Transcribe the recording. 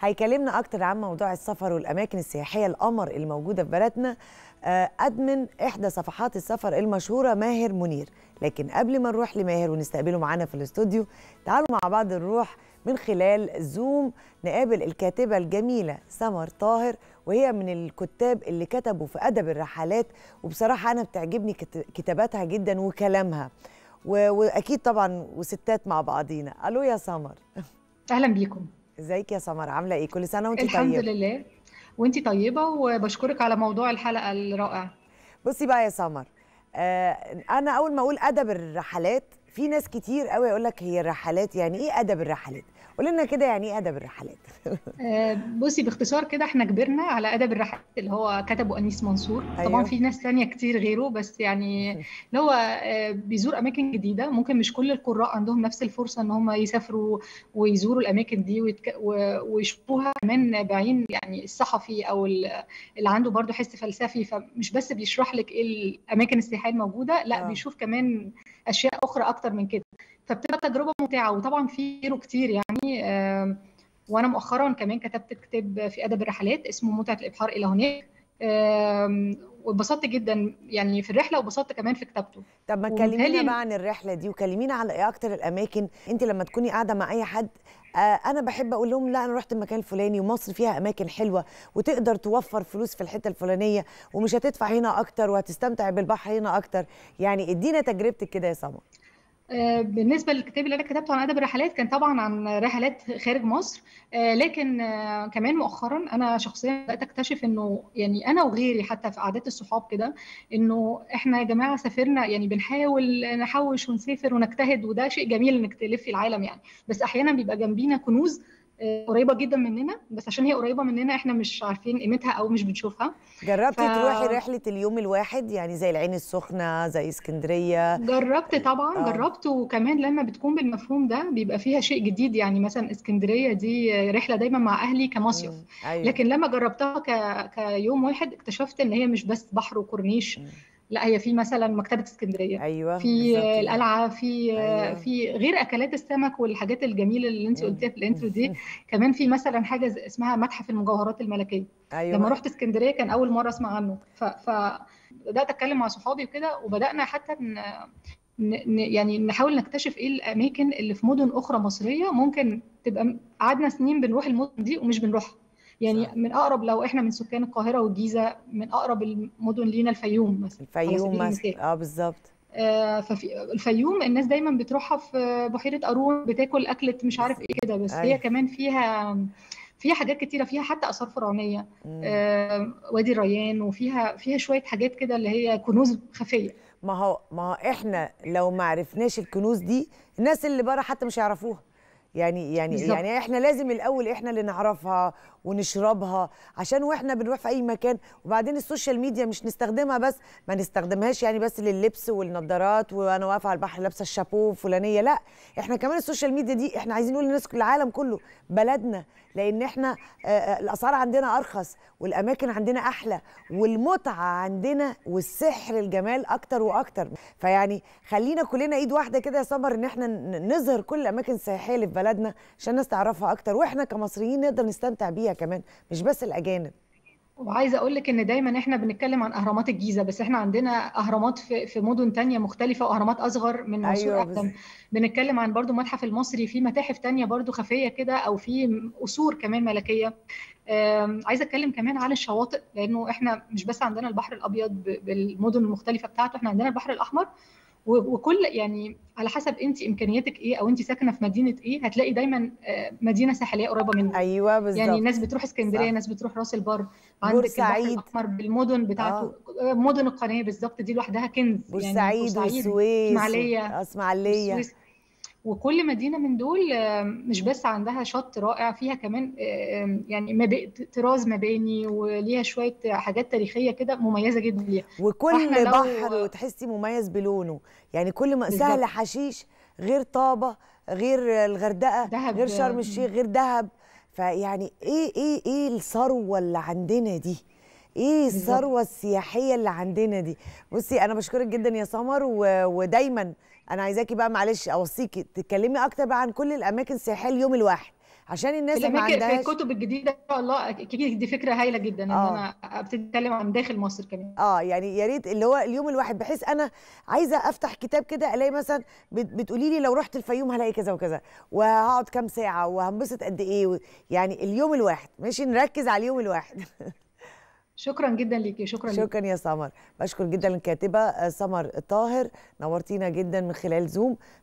هيكلمنا اكتر عن موضوع السفر والاماكن السياحيه القمر اللي موجوده في بلدنا آه، ادمن احدى صفحات السفر المشهوره ماهر منير لكن قبل ما نروح لماهر ونستقبله معانا في الاستوديو تعالوا مع بعض نروح من خلال زوم نقابل الكاتبه الجميله سمر طاهر وهي من الكتاب اللي كتبوا في ادب الرحلات وبصراحه انا بتعجبني كت- كتاباتها جدا وكلامها و- واكيد طبعا وستات مع بعضينا الو يا سمر اهلا بيكم ازيك يا سمر عامله ايه كل سنه وانت الحمد طيبه لله وانتي طيبه وبشكرك على موضوع الحلقه الرائع بصي بقى يا سمر آه انا اول ما اقول ادب الرحلات في ناس كتير قوي يقول لك هي الرحلات يعني ايه ادب الرحلات قول لنا كده يعني ايه ادب الرحلات آه، بصي باختصار كده احنا كبرنا على ادب الرحلات اللي هو كتبه انيس منصور أيوه. طبعا في ناس تانية كتير غيره بس يعني اللي هو آه، بيزور اماكن جديده ممكن مش كل القراء عندهم نفس الفرصه ان هم يسافروا ويزوروا الاماكن دي ويتك... و- ويشوفوها كمان بعين يعني الصحفي او ال- اللي عنده برضو حس فلسفي فمش بس بيشرح لك ايه الاماكن السياحيه الموجوده لا آه. بيشوف كمان اشياء اخرى اكتر من كده فبتبقى تجربه ممتعه وطبعا في غيره كتير يعني آم، وانا مؤخرا كمان كتبت كتاب في ادب الرحلات اسمه متعه الابحار الى هناك آم، واتبسطت جدا يعني في الرحله واتبسطت كمان في كتابته طب ما ومتهيألي- تكلمينا بقى عن الرحله دي وكلمينا على ايه اكتر الاماكن انت لما تكوني قاعده مع اي حد آه انا بحب اقول لهم لا انا رحت المكان الفلاني ومصر فيها اماكن حلوه وتقدر توفر فلوس في الحته الفلانيه ومش هتدفع هنا اكتر وهتستمتع بالبحر هنا اكتر يعني ادينا تجربتك كده يا سمر آه، بالنسبة للكتاب اللي أنا كتبته عن أدب الرحلات كان طبعا عن رحلات خارج مصر آه، لكن آه، كمان مؤخرا أنا شخصيا بدأت أكتشف إنه يعني أنا وغيري حتى في قعدات الصحاب كده إنه إحنا يا جماعة سافرنا يعني بنحاول نحوش ونسافر ونجتهد وده شيء جميل إنك تلفي العالم يعني بس أحيانا بيبقى جنبينا كنوز آه، قريبة جدا مننا بس عشان هي قريبة مننا إحنا مش عارفين قيمتها أو مش بنشوفها جربتي ف- تروحي رحله اليوم الواحد يعني زي العين السخنه زي اسكندريه جربت طبعا آه. جربت وكمان لما بتكون بالمفهوم ده بيبقى فيها شيء جديد يعني مثلا اسكندرية دي رحلة دايما مع أهلي كمصيف مم، ايوه لكن لما جربتها ك... كيوم واحد اكتشفت إن هي مش بس بحر وكورنيش مم. لا هي في مثلا مكتبة اسكندرية ايوه في بالظبط كده. القلعة في أيوة. في غير أكلات السمك والحاجات الجميلة اللي أنت مم. قلتيها في الانترو دي كمان في مثلا حاجة زي- اسمها متحف المجوهرات الملكية ايوه لما رحت اسكندريه كان اول مره اسمع عنه ف... فبدات اتكلم مع صحابي وكده وبدانا حتى ن... ن... ن- يعني نحاول نكتشف ايه الاماكن اللي في مدن اخرى مصريه ممكن تبقى م- قعدنا سنين بنروح المدن دي ومش بنروحها يعني صح. من اقرب لو احنا من سكان القاهره والجيزه من اقرب المدن لينا الفيوم مثلا على الفيوم سبيل مثلا المثال اه بالظبط آه، ففي الفيوم الناس دايما بتروحها في بحيرة قارون بتاكل أكلة مش عارف ايه كده بس أيوة. هي كمان فيها فيها حاجات كتيرة فيها حتى آثار فرعونية مم. آه، وادي الريان وفيها فيها شوية حاجات كده اللي هي كنوز خفية ما هو ما هو احنا لو ما عرفناش الكنوز دي الناس اللي بره حتى مش هيعرفوها يعني يعني بالظبط. يعني احنا لازم الاول احنا اللي نعرفها ونشربها عشان واحنا بنروح في اي مكان وبعدين السوشيال ميديا مش نستخدمها بس ما نستخدمهاش يعني بس لللبس والنضارات وانا واقفه على البحر لابسه الشابو فلانيه لا احنا كمان السوشيال ميديا دي احنا عايزين نقول للناس العالم كله بلدنا لان احنا آه، آه، الاسعار عندنا ارخص والاماكن عندنا احلى والمتعه عندنا والسحر الجمال اكتر واكتر فيعني خلينا كلنا ايد واحده كده يا سمر ان احنا ن- نظهر كل الاماكن السياحيه اللي في بلدنا عشان الناس تعرفها اكتر واحنا كمصريين نقدر نستمتع بيها كمان مش بس الاجانب وعايزة أقول لك إن دايما إحنا بنتكلم عن أهرامات الجيزة بس إحنا عندنا أهرامات في في مدن تانية مختلفة وأهرامات أصغر من منصور أيوة أقدم بنتكلم عن برضو متحف المصري في متاحف تانية برضو خفية كده أو في قصور كمان ملكية آم، عايزة أتكلم كمان عن الشواطئ لأنه إحنا مش بس عندنا البحر الأبيض ب- بالمدن المختلفة بتاعته إحنا عندنا البحر الأحمر و- وكل يعني على حسب انت امكانياتك ايه او انت ساكنه في مدينه ايه هتلاقي دايما آه، مدينه ساحليه قريبه منك ايوه بالظبط يعني ناس بتروح اسكندريه صح. ناس بتروح راس البر عندك البحر بورسعيد. الاحمر بالمدن بتاعته آه. مدن القناه بالظبط دي لوحدها كنز يعني بورسعيد والسويس اسماعيليه و- اسماعيليه والسويس وكل مدينه من دول آه، مش بس عندها شط رائع فيها كمان آه، يعني مب... طراز مباني وليها شويه حاجات تاريخيه كده مميزه جدا ليها وكل فإحنا لو- بحر وتحسي مميز بلونه يعني كل ما بالظبط. سهل حشيش غير طابه غير الغردقه دهب. غير شرم الشيخ غير دهب فيعني ايه ايه ايه الثروه اللي عندنا دي ايه بالظبط. الثروه السياحيه اللي عندنا دي بصي انا بشكرك جدا يا سمر و... ودايما انا عايزاكي بقى معلش اوصيكي تتكلمي اكتر بقى عن كل الاماكن السياحيه اليوم الواحد عشان الناس في اللي ما الاماكن في عندهاش الكتب الجديده ان شاء الله اكيد دي فكره هايله جدا ان اه انا ابتدي اتكلم عن داخل مصر كمان اه يعني يا ريت اللي هو اليوم الواحد بحيث انا عايزه افتح كتاب كده الاقي مثلا بت- بتقولي لي لو رحت الفيوم هلاقي كذا وكذا وهقعد كام ساعه وهنبسط قد ايه و- يعني اليوم الواحد ماشي نركز على اليوم الواحد شكرا جدا ليكي شكرا ليكي شكرا يا سمر بشكر جدا الكاتبه آه، سمر طاهر نورتينا جدا من خلال زوم